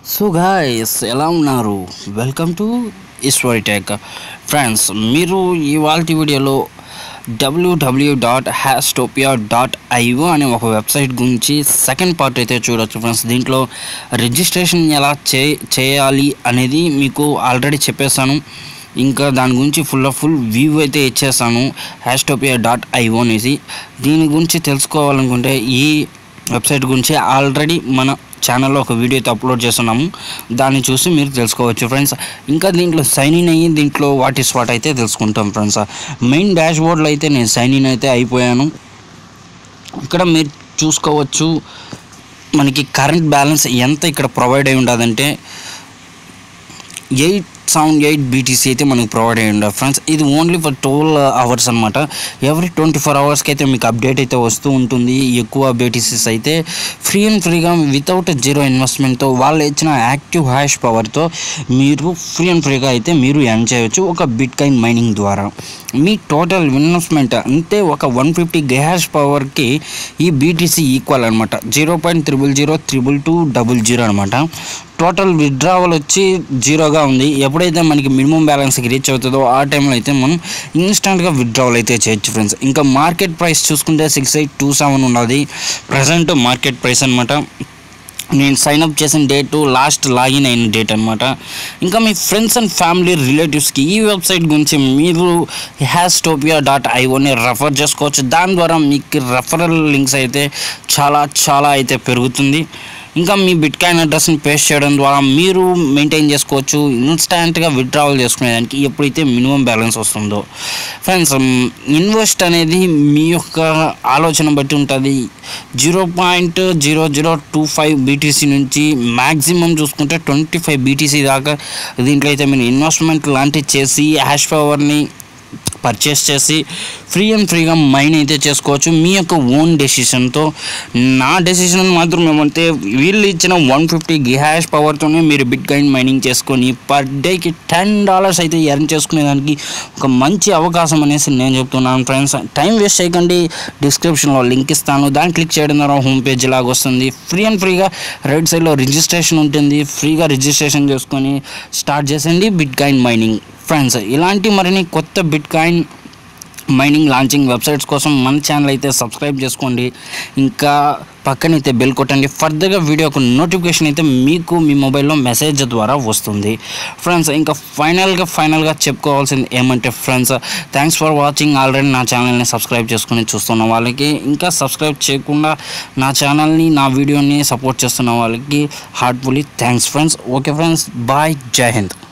so guys ఎలా ఉన్నారు welcome to Eshwari tech friends మీరు ఇవాళ వీడియోలో WWW dot hastopia dot IO అనే ఒక వెబ్సైట్ గురించి సెకండ్ పార్ట్ అయితే చూడొచ్చు ఫ్రెండ్స్ దీంట్లో రిజిస్ట్రేషన్ ఎలా చే చేయాలి అనేది మీకు ఆల్రెడీ చెప్పేశాను ఇంకా దాని గురించి ఫుల్ ఆఫ్ ఫుల్ వ్యూ అయితే ఇచ్చేసాను హ్యాస్టోపియా డాట్ ఐఓ అనేసి దీని గురించి తెలుసుకోవాలనుకుంటే ఈ వెబ్సైట్ గురించి ఆల్రెడీ మన ఛానల్లో ఒక వీడియో అయితే అప్లోడ్ చేస్తున్నాము దాన్ని చూసి మీరు తెలుసుకోవచ్చు ఫ్రెండ్స్ ఇంకా దీంట్లో సైన్ ఇన్ అయ్యి దీంట్లో వాట్ ఇస్ వాట్ అయితే తెలుసుకుంటాం ఫ్రెండ్స్ మెయిన్ డాష్ బోర్డ్లో అయితే నేను సైన్ ఇన్ అయితే అయిపోయాను ఇక్కడ మీరు చూసుకోవచ్చు మనకి కరెంట్ బ్యాలెన్స్ ఎంత ఇక్కడ ప్రొవైడ్ అయి ఉండదంటే ఎయిట్ సెవెన్ ఎయిట్ బీటీసీ అయితే మనకు ప్రొవైడ్ అయ్యి ఉండదు ఫ్రెండ్స్ ఇది ఓన్లీ ఫర్ ట్వెల్వ్ అవర్స్ అనమాట ఎవ్రీ ట్వంటీ ఫోర్ అవర్స్కి అయితే మీకు అప్డేట్ అయితే వస్తూ ఉంటుంది ఎక్కువ బీటీసీస్ అయితే ఫ్రీ అండ్ ఫ్రీగా వితౌట్ జీరో ఇన్వెస్ట్మెంట్తో వాళ్ళు ఇచ్చిన యాక్టివ్ హ్యాష్ పవర్తో మీరు ఫ్రీ అండ్ ఫ్రీగా అయితే మీరు ఎర్న్ చేయవచ్చు ఒక బిట్ కైన్ మైనింగ్ ద్వారా మీ టోటల్ ఇన్వెస్ట్మెంట్ అంటే ఒక వన్ ఫిఫ్టీ గ్యాష్ పవర్కి ఈ బీటీసీ ఈక్వల్ అనమాట zero point triple zero triple two double zero అనమాట టోటల్ విత్డ్రావల్ వచ్చి జీరోగా ఉంది ఎప్పుడైతే మనకి మినిమం బ్యాలెన్స్కి రీచ్ అవుతుందో ఆ టైంలో అయితే మనం ఇన్స్టెంట్గా విత్డ్రావల్ అయితే చేయొచ్చు ఫ్రెండ్స్ ఇంకా మార్కెట్ ప్రైస్ చూసుకుంటే సిక్స్ ఎయిట్ టూ సెవెన్ ఉన్నది ప్రజెంట్ మార్కెట్ ప్రైస్ అనమాట నేను సైన్ అప్ చేసిన డేటు లాస్ట్ లాగిన్ అయిన డేట్ అనమాట ఇంకా మీ ఫ్రెండ్స్ అండ్ ఫ్యామిలీ రిలేటివ్స్కి ఈ వెబ్సైట్ గురించి మీరు హ్యాస్టోపియా డాట్ ఐఓని రెఫర్ చేసుకోవచ్చు దాని ద్వారా మీకు రెఫరల్ లింక్స్ అయితే చాలా చాలా అయితే పెరుగుతుంది ఇంకా మీ బిట్ కాయిన్ అడ్రస్ని పేస్ట్ చేయడం ద్వారా మీరు మెయింటైన్ చేసుకోవచ్చు ఇన్స్టాంట్గా విత్డ్రావల్ చేసుకునేదానికి ఎప్పుడైతే మినిమం బ్యాలెన్స్ వస్తుందో ఫ్రెండ్స్ ఇన్వెస్ట్ అనేది మీ యొక్క ఆలోచన బట్టి ఉంటుంది zero point zero zero two five BTC నుంచి మ్యాక్సిమం చూసుకుంటే ట్వంటీ ఫైవ్ బీటీసీ దాకా దీంట్లో అయితే మీరు ఇన్వెస్ట్మెంట్ లాంటివి చేసి హ్యాష్ పవర్ని పర్చేస్ చేసి ఫ్రీ అండ్ ఫ్రీగా మైన్ అయితే చేసుకోవచ్చు మీ యొక్క ఓన్ డెసిషన్తో నా డెసిషన్ మాత్రం ఏమంటే వీళ్ళు ఇచ్చిన వన్ ఫిఫ్టీ గిహాష్ పవర్తోనే మీరు బిట్ కాయిన్ మైనింగ్ చేసుకొని పర్ డేకి టెన్ డాలర్స్ అయితే ఎర్న్ చేసుకునేదానికి ఒక మంచి అవకాశం అనేసి నేను చెప్తున్నాను ఫ్రెండ్స్ టైం వేస్ట్ చేయకండి డిస్క్రిప్షన్లో లింక్ ఇస్తాను దాన్ని క్లిక్ చేయడం ద్వారా హోమ్ పేజ్ లాగా వస్తుంది ఫ్రీ అండ్ ఫ్రీగా రైట్ సైడ్లో రిజిస్ట్రేషన్ ఉంటుంది ఫ్రీగా రిజిస్ట్రేషన్ చేసుకొని స్టార్ట్ చేసేయండి బిట్ కాయిన్ మైనింగ్ ఫ్రెండ్స్ ఇలాంటి మరిన్ని కొత్త bitcoin mining launching websites కోసం మన ఛానల్ అయితే సబ్స్క్రైబ్ చేసుకోండి ఇంకా పక్కనైతే బెల్ కొట్టండి ఫర్దర్గా వీడియోకు నోటిఫికేషన్ అయితే మీకు మీ మొబైల్లో మెసేజ్ ద్వారా వస్తుంది ఫ్రెండ్స్ ఇంకా ఫైనల్గా ఫైనల్గా చెప్పుకోవాల్సింది ఏమంటే friends thanks for watching already నా ఛానల్ని సబ్స్క్రైబ్ చేసుకుని చూస్తున్న వాళ్ళకి ఇంకా సబ్స్క్రైబ్ చేయకుండా నా ఛానల్ని నా వీడియోని సపోర్ట్ చేస్తున్న వాళ్ళకి heartfully thanks friends okay friends bye జై హింద్